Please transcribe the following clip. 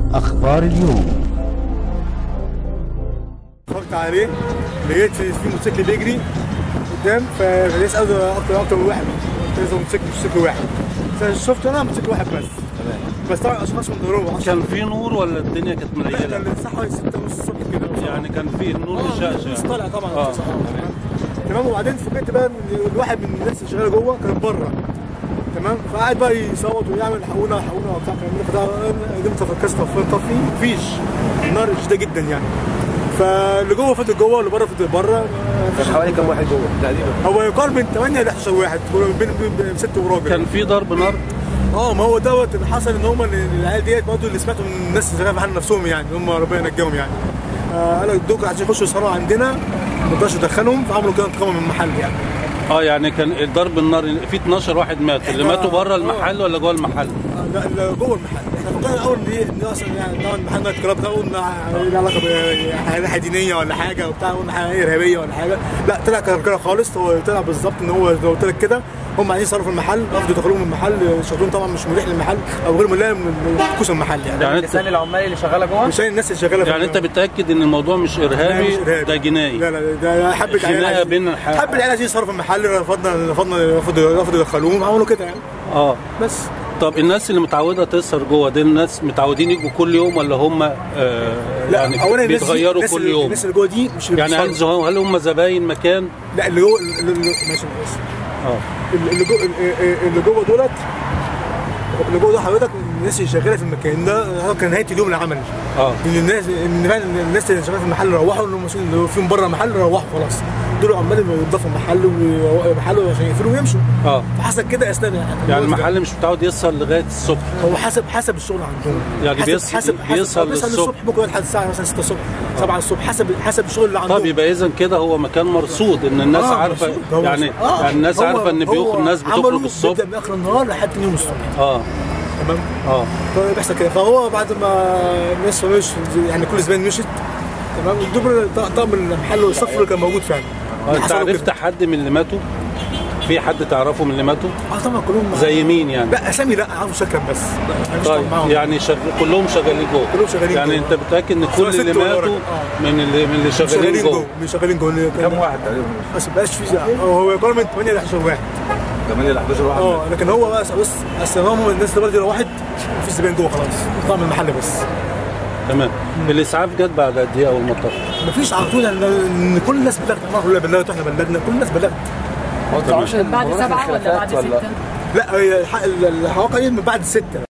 أخبار اليوم اتفرجت عليه لقيت في في موتوسيكل بيجري قدام فلقيت اكتر اكتر من واحد لقيت موتوسيكل موتوسيكل واحد فشفت انا موتوسيكل واحد بس بس طبعا اشخاص من ضرورة كان في نور ولا الدنيا كانت لا مليلة؟ كان الساعة حوالي 6 ونص الصبح كده يعني كان في النور الشاشة بس يعني. طالع طبعا آه. تمام تمام وبعدين فوجئت بقى ان الواحد من الناس اللي شغاله جوه كان بره تمام فقعد بقى يصوت ويعمل حقونا حقونا وبتاع كلام ده قدمت فكست طفي مفيش النار شديده جدا يعني فاللي جوه فضل جوه واللي بره فضل بره كان حوالي كام واحد جوه تقريبا هو يقارب من 8 ل 11 واحد بين بين ست وراجل كان في ضرب نار اه ما هو دوت اللي حصل ان هم العيال ديت برضه اللي سمعتوا من الناس اللي شغاله في حال نفسهم يعني هم ربنا ينجيهم يعني آه قالوا الدوك عايزين يخشوا يسهروا عندنا ما رضاش يدخلهم فعملوا كده انتقام من المحل يعني اه يعني كان ضرب النار في 12 واحد مات اللي إحنا- ماتوا بره المحل ولا جوه المحل؟ آه، لا لا جوه المحل احنا فكرنا الاول ان ايه ان اصلا يعني طبعا المحل نايت كلاب ده قلنا له علاقه بحاجه دينيه ولا حاجه وبتاع قلنا حاجه ارهابيه ولا حاجه لا طلع كان كده خالص هو طلع بالظبط ان هو زي ما قلت لك كده هم عايزين يصرفوا المحل رفضوا يدخلوهم المحل شغلهم طبعا مش مريح للمحل او غير ملائم لكوس المحل يعني يعني لسان انت العمال اللي شغاله جوه مش الناس اللي شغاله في يعني انت بتاكد ان الموضوع مش لا، ارهابي مش إرهابي. ده جنائي لا لا ده حبه خناقة عيال بين الح- حبه العيال عايزين يصرفوا المحل رفضنا رفضنا رفضوا رفضوا يدخلوهم عملوا كده يعني اه بس طب الناس اللي متعوده تسهر جوه دي الناس متعودين يجوا كل يوم ولا هم آه لا يعني اولا الناس دي- بيتغيروا الناس كل اللي- يوم الناس اللي جوه دي مش يعني هل بيصرفوا. زه- هل هم زباين مكان لا اللي جوه اللي اللي- ماشي بس اه اللي جوه اللي جوه دولت اللي جوه دول حضرتك الناس اللي شغاله في المكان ده هو كان نهايه اليوم العمل اه ان الناس ان فعلا الناس اللي شغاله في المحل روحوا اللي هم اللي فيهم بره المحل روحوا خلاص دول عمال ينضفوا المحل ومحل عشان يقفلوا ويمشوا اه فحصل كده اثناء يعني المحل مش متعود يسهر لغايه الصبح هو حسب حسب الشغل عندهم يعني حسب بيص- حسب حسب بيسهر بيسهر للصبح. الصبح ممكن يقعد لحد الساعه مثلا 6 الصبح 7 الصبح حسب حسب الشغل اللي عندهم طب يبقى اذا كده هو مكان مرصود ان الناس آه، عارفه مبسوط. هو يعني مبسوط. آه. يعني الناس هو- عارفه ان هو بيخرج الناس عمله بتخرج الصبح بيبدأ من اخر النهار لحد تاني يوم الصبح اه تمام اه فبيحصل كده فهو بعد ما الناس مش يعني كل زبائن مشت تمام الدبر طقم المحل والصف اللي كان موجود فعلا آه، انت حصلوا عرفت كده. حد من اللي ماتوا في حد تعرفه من اللي ماتوا اه طبعا كلهم زي مين يعني لا اسامي لا اعرف شكلا بس أنا مش طيب معاهم. يعني شغ... كلهم شغالين جوه كلهم شغالين يعني جوه. انت متاكد ان كل ست اللي ولا ماتوا راجل. آه. من اللي من اللي شغالين شغالين جوه جوه مش شغالين جوه كام واحد تقريبا بس بقاش في هو يقال من 8 ل 11 واحد 8 ل 11 واحد اه لكن هو بس بص اصل هم الناس اللي برضه واحد مفيش زبائن جوه خلاص طعم المحل بس تمام الاسعاف جت بعد قد ايه اول ما طفى مفيش على طول ان إن كل الناس بلغت احنا كلنا بلغت واحنا بلغنا كل الناس بلغت هو طبعاً بعد مناطق سبعة ولا الخلافات بعد ستة؟ لا هي الح- ال- الحواقع دي من بعد ستة